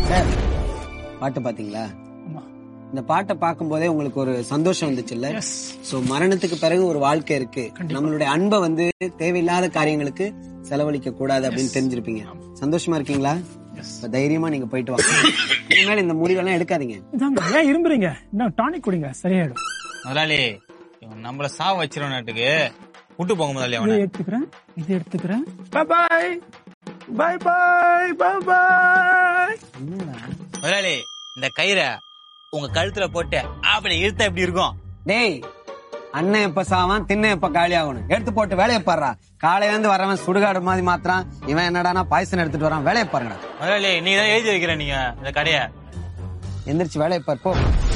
sir பாட்டு பாத்தீங்களா ஆமா இந்த பாட்டை பார்க்கும்போதே உங்களுக்கு ஒரு சந்தோஷம் வந்துச்சுல்ல எஸ் சோ மரணத்துக்கு பிறகு ஒரு வாழ்க்கை இருக்கு நம்மளுடைய அன்பை வந்து தேவையில்லாத காரியங்களுக்கு செலவழிக்க கூடாது அப்படின்னு தெரிஞ்சிருப்பீங்க சந்தோஷமா இருக்கீங்களா எஸ் இப்ப தைரியமா நீங்க போயிட்டு வாங்க இனிமேல் இந்த முடிவெல்லாம் எடுக்காதீங்க இதாங்க ஏன் இரும்புறீங்க இன்னும் டானிக் குடிங்க சரியாயிடும் முதலாளி இவன் நம்மள சா வச்சிருவனாட்டுக்கு விட்டு போங்க முதலாளி இதை அவனை எடுத்துக்கிறேன் இதை எடுத்துக்கிறேன் பாய் பாய் பாய் பாய் பாய் முதலாளி இந்த கயிறை உங்க கழுத்துல போட்டு அப்படி இழுத்தா எப்படி இருக்கும் டேய் அண்ணன் எப்ப சாவான் திண்ண எப்ப காலி ஆகணும் எடுத்து போட்டு வேலையை பாடுறா காலையில இருந்து வரவன் சுடுகாடு மாதிரி மாத்திரான் இவன் என்னடானா பாய்சன் எடுத்துட்டு வரான் வேலையை பாருங்கடா முதலாளி நீ தான் எழுதி வைக்கிற நீங்க இந்த கடைய எந்திரிச்சு வேலையை பார் போ